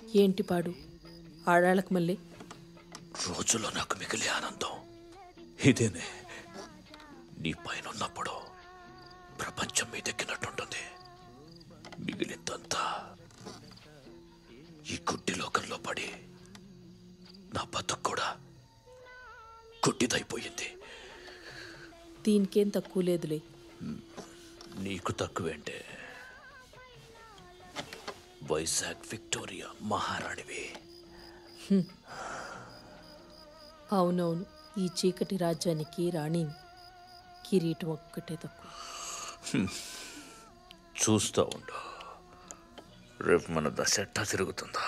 ఏంటి పాడు ఆడాళ్ళకు మళ్ళీ రోజులో నాకు మిగిలే ఆనందం ఇదేనే నీ పైన ఉన్నప్పుడు ప్రపంచం మీదెక్కినట్టుంటుంది మిగిలిందంతా ఈ గుడ్డి లోకంలో పడి నా బతుకు కూడా గుడ్డిదైపోయింది దీనికేం తక్కువ లేదులే నీకు తక్కువేంటే వైజాగ్ విక్టోరియా మహారాణివి అవునవును ఈ చీకటి రాజ్యానికి రాణిని కిరీటం ఒక్కటే తక్కువ చూస్తూ ఉండు రేపు మన దశ ఎట్టా తిరుగుతుందా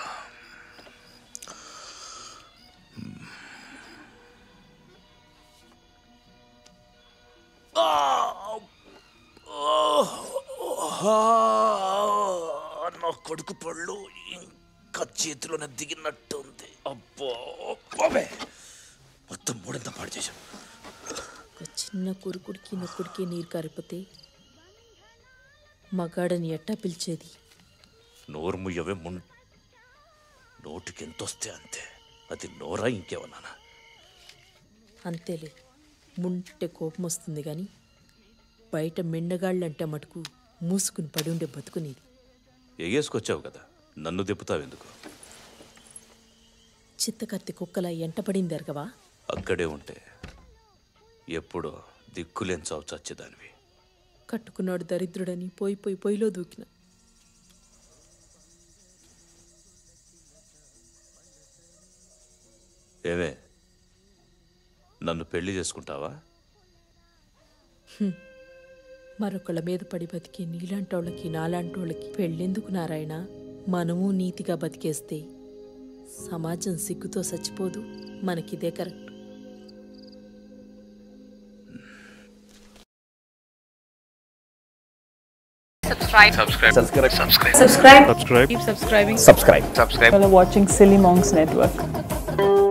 నా కొడుకు పళ్ళు ఇంకా చేతిలోనే దిగినట్టుంది అబ్బో బాబే మొత్తం మూడంతా పాడు చేశాం ఒక చిన్న కురుకుడికి నొక్కుడికి నీరు కారిపోతే మగాడని ఎట్టా పిలిచేది నోరు ముయ్యవే మున్ నోటికి ఎంతొస్తే అంతే అది నోరా ఇంకేమన్నానా అంతేలే ముంటే కోపం వస్తుంది కానీ బయట మెండగాళ్ళంటే మటుకు మూసుకుని పడి ఉండే బతుకునేది ఎగేసుకొచ్చావు కదా నన్ను దెప్పుతావెందుకు చిత్తకత్తి కుక్కలా ఎంటపడింది ఎరగవా అక్కడే ఉంటే ఎప్పుడో దిక్కులేని చావు చచ్చేదానివి కట్టుకున్నాడు దరిద్రుడని పోయి పోయి పొయ్యిలో దూకిన ఏమే నన్ను పెళ్లి చేసుకుంటావా మరొకళ్ళ మీద పడి బతికే నీలాంటోళ్ళకి నాలాంటోళ్ళకి పెళ్ళెందుకు నారాయణ మనము నీతిగా బతికేస్తే సమాజం సిగ్గుతో చచ్చిపోదు మనకిదే correct Subscribe. Keep subscribing. subscribe While watching Silly Monks Network.